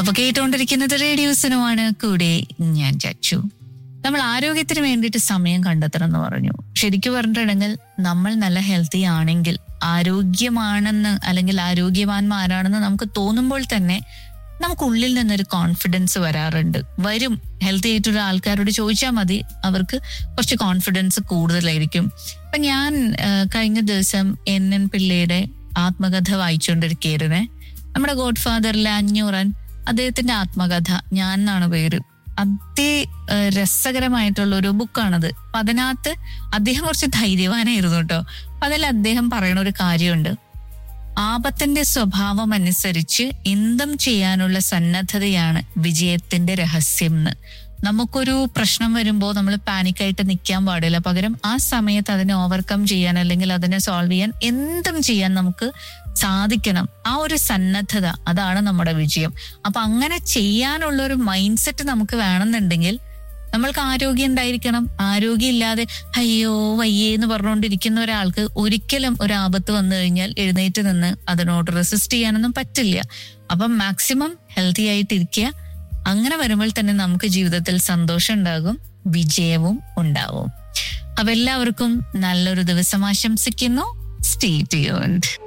അപ്പൊ കേട്ടുകൊണ്ടിരിക്കുന്നത് റേഡിയോ സിനുമാണ് കൂടെ ഞാൻ ചച്ചു നമ്മൾ ആരോഗ്യത്തിന് വേണ്ടിയിട്ട് സമയം കണ്ടെത്തണം എന്ന് പറഞ്ഞു ശരിക്കും പറഞ്ഞിട്ടുണ്ടെങ്കിൽ നമ്മൾ നല്ല ഹെൽത്തി ആണെങ്കിൽ ആരോഗ്യമാണെന്ന് അല്ലെങ്കിൽ ആരോഗ്യവാന്മാരാണെന്ന് നമുക്ക് തോന്നുമ്പോൾ തന്നെ നമുക്കുള്ളിൽ നിന്നൊരു കോൺഫിഡൻസ് വരാറുണ്ട് വരും ഹെൽത്തി ആയിട്ടുള്ള ആൾക്കാരോട് ചോദിച്ചാൽ മതി അവർക്ക് കുറച്ച് കോൺഫിഡൻസ് കൂടുതലായിരിക്കും അപ്പൊ ഞാൻ ആ, കഴിഞ്ഞ ദിവസം എൻ എൻ പിള്ളയുടെ ആത്മകഥ വായിച്ചുകൊണ്ടിരിക്കുകയായിരുന്നേ നമ്മുടെ ഗോഡ് ഫാദറിലെ അഞ്ഞൂറൻ അദ്ദേഹത്തിന്റെ ആത്മകഥ ഞാൻ എന്നാണ് പേര് അതി ഏഹ്, രസകരമായിട്ടുള്ള ഒരു ബുക്കാണത് അപ്പൊ അതിനകത്ത് അദ്ദേഹം കുറച്ച് ധൈര്യവാനായിരുന്നു കേട്ടോ അപ്പൊ അതിൽ അദ്ദേഹം പറയുന്ന ഒരു കാര്യമുണ്ട് ആപത്തിന്റെ സ്വഭാവം അനുസരിച്ച് എന്തും ചെയ്യാനുള്ള സന്നദ്ധതയാണ് വിജയത്തിന്റെ രഹസ്യം എന്ന് നമുക്കൊരു പ്രശ്നം വരുമ്പോൾ നമ്മൾ പാനിക്കായിട്ട് നിൽക്കാൻ പാടില്ല പകരം ആ സമയത്ത് അതിനെ ഓവർകം ചെയ്യാൻ അല്ലെങ്കിൽ അതിനെ സോൾവ് ചെയ്യാൻ എന്തും ചെയ്യാൻ നമുക്ക് സാധിക്കണം ആ ഒരു സന്നദ്ധത അതാണ് നമ്മുടെ വിജയം അപ്പൊ അങ്ങനെ ചെയ്യാനുള്ള ഒരു മൈൻഡ് സെറ്റ് നമുക്ക് വേണമെന്നുണ്ടെങ്കിൽ നമ്മൾക്ക് ആരോഗ്യം ഉണ്ടായിരിക്കണം ആരോഗ്യം ഇല്ലാതെ അയ്യോ വയ്യേ എന്ന് പറഞ്ഞുകൊണ്ടിരിക്കുന്ന ഒരാൾക്ക് ഒരിക്കലും ഒരു ആപത്ത് വന്നു കഴിഞ്ഞാൽ എഴുന്നേറ്റ് നിന്ന് അതിനോട് റെസിസ്റ്റ് ചെയ്യാനൊന്നും പറ്റില്ല അപ്പം മാക്സിമം ഹെൽത്തി ആയിട്ടിരിക്കുക അങ്ങനെ വരുമ്പോൾ തന്നെ നമുക്ക് ജീവിതത്തിൽ സന്തോഷം ഉണ്ടാകും വിജയവും ഉണ്ടാവും അപ്പൊ എല്ലാവർക്കും നല്ലൊരു ദിവസം ആശംസിക്കുന്നു സ്റ്റേ ട്യൂൺഡ്